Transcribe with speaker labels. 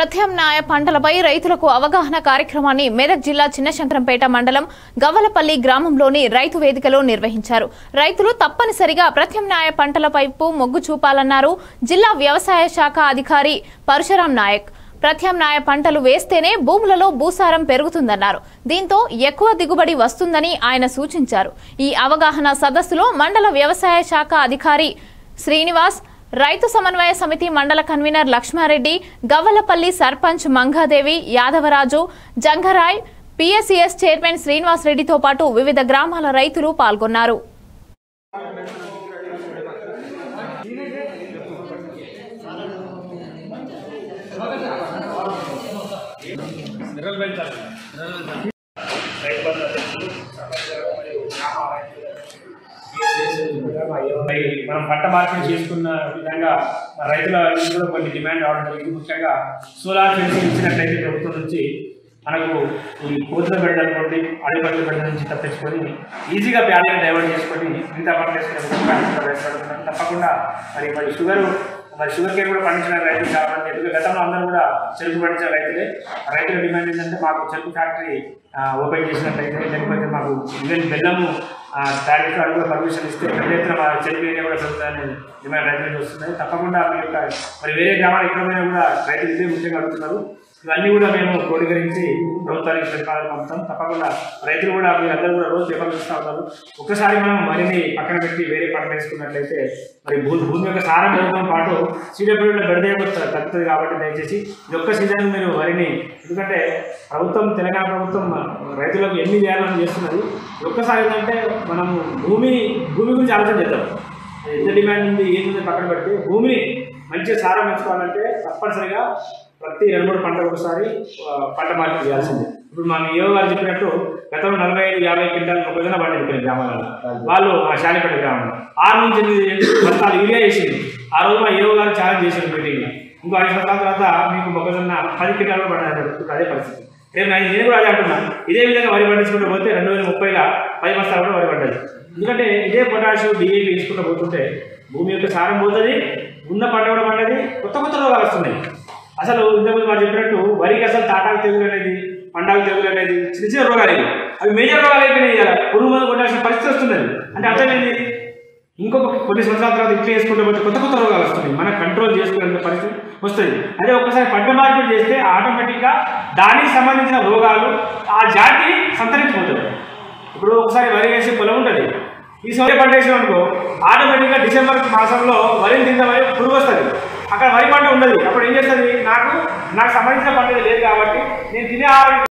Speaker 1: ప్రత్యామ్నాయ పంటలపై రైతులకు అవగాహన కార్యక్రమాన్ని మెదక్ జిల్లా చిన్నశంకరంపేట మండలం గవ్వలపల్లి గ్రామంలోని రైతు వేదికలో నిర్వహించారు రైతులు తప్పనిసరిగా ప్రత్యామ్నాయ పంటల వైపు మొగ్గు చూపాలన్నారు జిల్లా వ్యవసాయ శాఖ అధికారి పరశురాం నాయక్ ప్రత్యామ్నాయ పంటలు వేస్తేనే భూములలో భూసారం పెరుగుతుందన్నారు దీంతో ఎక్కువ దిగుబడి వస్తుందని ఆయన సూచించారు ఈ అవగాహన సదస్సులో మండల వ్యవసాయ శాఖ అధికారి శ్రీనివాస్ రైతు సమన్వయ సమితి మండల convener Lakshmareddy Gavvalapalli sarpanch Mangadevi Yadavaraju Jangarai PSCS chairman Srinivas రెడ్డితో పాటు వివిధ గ్రామాల రైతులు పాల్గొన్నారు
Speaker 2: నిర్వహించాలి రైతు బంధు అధ్యక్షులు సమాచారం మరియు గ్రామ మరి మనం పంట మార్పిడి చేసుకున్న విధంగా మన రైతుల నుంచి కూడా కొన్ని డిమాండ్ రావడం జరిగింది ముఖ్యంగా సోలార్ ఫెన్సింగ్ ఇచ్చినట్లయితే ప్రభుత్వం నుంచి మనకు ఈ కోతుల బెడ్డ అనుకోండి అడవి పంటల బెడ్డ నుంచి తప్పించుకొని ఈజీగా ప్యాడీని డైవర్ట్ చేసుకొని మిగతా పంటలు వేసుకునే విధంగా ప్రవేశపెడుతున్నాం తప్పకుండా మరి మరి షుగర్ మరి షుగర్ కేన్ కూడా పండించిన రైతులు చాలా మంది ఎందుకంటే గతంలో అందరూ కూడా చెరుకు పండించిన రైతులే రైతుల డిమాండ్ ఏంటంటే మాకు చెరుకు ఫ్యాక్టరీ ఓపెన్ చేసినట్టయితే లేకపోతే మాకు ఈవెన్ బెల్లము టారిఫ్ వాళ్ళు కూడా పర్మిషన్ ఇస్తే పెద్ద ఎత్తున మా చెరుకు ఏరియా కూడా పెరుగుతుందని డిమాండ్ రైతుల నుంచి వస్తున్నాయి తప్పకుండా మీ యొక్క మరి వేరే గ్రామాలు ఎక్కడ పోయినా కూడా రైతులు ఇదే ముఖ్యంగా అడుగుతున్నారు ఇవన్నీ కూడా మేము క్రోడీకరించి ప్రభుత్వానికి ప్రతిపాదన పంపుతాం తప్పకుండా రైతులు కూడా మీరందరూ కూడా రోజు పేపర్లు చూస్తూ ఉన్నారు ఒక్కసారి మనం మరిన్ని పక్కన పెట్టి వేరే పంట వేసుకున్నట్లయితే మరి భూ భూమి యొక్క సారం పెరగడం పాటు సీడబ్ల్యూలో బెడదే తగ్గుతుంది కాబట్టి దయచేసి ఇది ఒక్క సీజన్ మీరు వరిని ఎందుకంటే ప్రభుత్వం తెలంగాణ ప్రభుత్వం రైతులకు ఎన్ని చేయాలని చేస్తున్నది ఇది ఒక్కసారి ఏంటంటే మనం భూమి భూమి గురించి ఆలోచన చేద్దాం ఎంత డిమాండ్ ఉంది ఏది ఉంది పక్కన పెడితే భూమిని మంచిగా సారం పెంచుకోవాలంటే తప్పనిసరిగా ప్రతి రెండు మూడు పంటలకు ఒకసారి ఆ, పంట మార్పిడి చేయాల్సిందే ఇప్పుడు మన యోగ గారు చెప్పినట్టు గతంలో నలభై ఐదు యాభై క్వింటాల్ మొక్కజొన్న పండింది కొన్ని గ్రామాలలో వాళ్ళు ఆ శాలిపేట గ్రామంలో ఆరు నుంచి ఎనిమిది బస్తాలు యూరియా వేసింది ఆ రోజు మా యోగ గారు ఛాలెంజ్ చేశారు మీటింగ్లో ఇంకో ఐదు సంవత్సరాల తర్వాత మీకు మొక్కజొన్న పది క్వింటాలు పడాలి ఇప్పుడు అదే పరిస్థితి రేపు నేను నేను కూడా అదే అంటున్నాను ఇదే విధంగా వరి పండించుకుంటూ పోతే రెండు వేల ముప్పైలో పది బస్తాలు కూడా వరి పడ్డది ఎందుకంటే ఇదే పొటాషియం డిఏపి తీసుకుంటూ పోతుంటే భూమి యొక్క సారం పోతుంది ఉన్న పంట కూడా పండది కొత్త కొత్త రోగాలు వస్తున్నాయి అసలు ఇంతకుముందు మనం చెప్పినట్టు వరికి అసలు తాటాకు తెగులు అనేది పండాకు తెగులు అనేది చిన్న చిన్న రోగాలు ఇవి అవి మేజర్ రోగాలు అయిపోయినాయి కదా పురుగు మందు కొట్టాల్సిన పరిస్థితి వస్తున్నది అంటే అర్థమైంది ఇంకొక కొన్ని సంవత్సరాల తర్వాత ఇట్లా చేసుకుంటే పోతే కొత్త కొత్త రోగాలు వస్తున్నాయి మనం కంట్రోల్ చేసుకునే పరిస్థితి వస్తుంది అదే ఒక్కసారి పంట మార్పిడి చేస్తే ఆటోమేటిక్గా దానికి సంబంధించిన రోగాలు ఆ జాతి సంతరించిపోతుంది ఇప్పుడు ఒకసారి వరి వేసే పొలం ఉంటుంది ఈ సౌర్య పంట వేసాం అనుకో ఆటోమేటిక్గా డిసెంబర్ మాసంలో వరిని తిందామని పురుగు వస్తుంది అక్కడ వరి పంట ఉండదు అప్పుడు ఏం చేస్తుంది నాకు నాకు సంబంధించిన పంట లేదు కాబట్టి నేను తినే ఆహారం